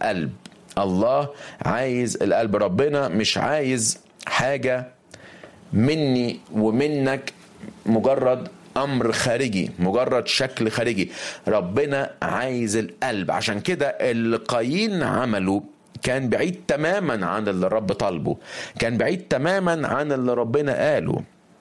القلب الله عايز القلب ربنا مش عايز حاجة مني ومنك مجرد امر خارجي مجرد شكل خارجي ربنا عايز القلب عشان كده اللي قايين عمله كان بعيد تماما عن اللي الرب طالبه كان بعيد تماما عن اللي ربنا قاله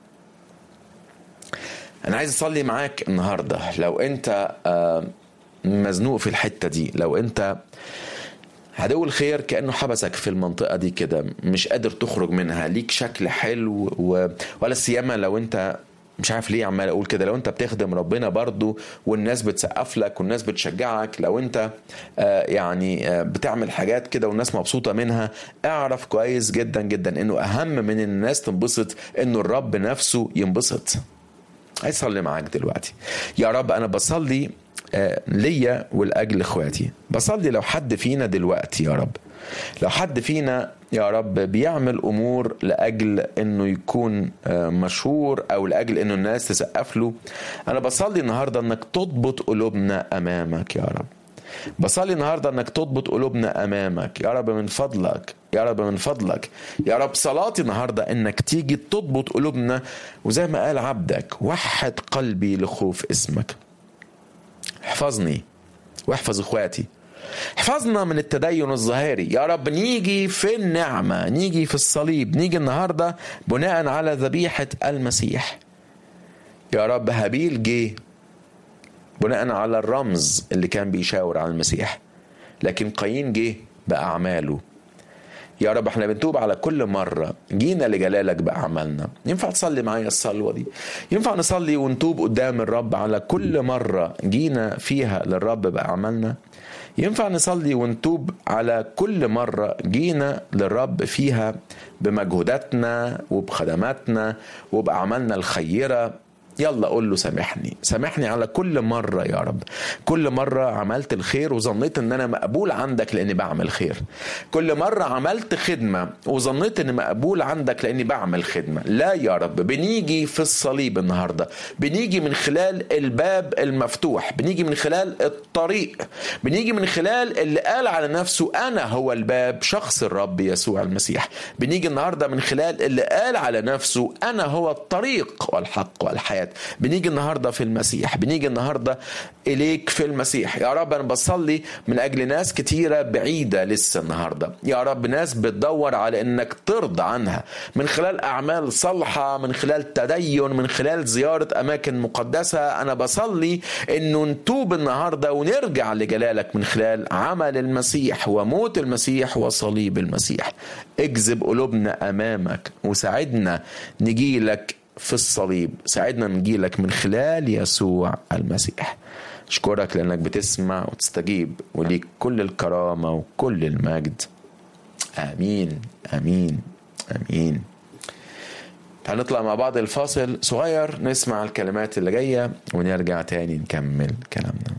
انا عايز اصلي معاك النهارده لو انت آه، مزنوق في الحته دي لو انت عدو الخير كانه حبسك في المنطقه دي كده مش قادر تخرج منها ليك شكل حلو و... ولا سيما لو انت مش عارف ليه عمال اقول كده لو انت بتخدم ربنا برضو والناس بتسقف لك والناس بتشجعك لو انت آه يعني آه بتعمل حاجات كده والناس مبسوطه منها اعرف كويس جدا جدا انه اهم من ان الناس تنبسط انه الرب نفسه ينبسط عايز اصلي معاك دلوقتي يا رب انا بصلي آه، ليا ولاجل اخواتي بصلي لو حد فينا دلوقتي يا رب لو حد فينا يا رب بيعمل امور لاجل انه يكون آه، مشهور او لاجل انه الناس تسقف له انا بصلي النهارده انك تضبط قلوبنا امامك يا رب بصلي النهارده انك تضبط قلوبنا امامك يا رب من فضلك يا رب من فضلك يا رب صلاتي النهارده انك تيجي تضبط قلوبنا وزي ما قال عبدك وحد قلبي لخوف اسمك احفظني واحفظ اخواتي احفظنا من التدين الظاهري يا رب نيجي في النعمة نيجي في الصليب نيجي النهاردة بناء على ذبيحة المسيح يا رب هابيل جه بناء على الرمز اللي كان بيشاور على المسيح لكن قايين جه بأعماله يا رب احنا بنتوب على كل مرة جينا لجلالك بأعمالنا ينفع تصلي معايا الصلوة دي ينفع نصلي ونتوب قدام الرب على كل مرة جينا فيها للرب بأعمالنا ينفع نصلي ونتوب على كل مرة جينا للرب فيها بمجهوداتنا وبخدماتنا وبأعمالنا الخيرة يلا قول له سامحني سامحني على كل مرة يا رب كل مرة عملت الخير وظنيت ان انا مقبول عندك لاني بعمل خير كل مرة عملت خدمة وظنيت اني مقبول عندك لاني بعمل خدمة لا يا رب بنيجي في الصليب النهاردة بنيجي من خلال الباب المفتوح بنيجي من خلال الطريق بنيجي من خلال اللي قال على نفسه انا هو الباب شخص الرب يسوع المسيح بنيجي النهاردة من خلال اللي قال على نفسه انا هو الطريق والحق والحياة بنيجي النهارده في المسيح بنيجي النهارده اليك في المسيح يا رب انا بصلي من اجل ناس كتيره بعيده لسه النهارده يا رب ناس بتدور على انك ترضى عنها من خلال اعمال صالحه من خلال تدين من خلال زياره اماكن مقدسه انا بصلي انه نتوب النهارده ونرجع لجلالك من خلال عمل المسيح وموت المسيح وصليب المسيح اجذب قلوبنا امامك وساعدنا نجيلك في الصليب ساعدنا نجيلك من خلال يسوع المسيح اشكرك لانك بتسمع وتستجيب وليك كل الكرامه وكل المجد امين امين امين هنطلع مع بعض الفاصل صغير نسمع الكلمات اللي جايه ونرجع تاني نكمل كلامنا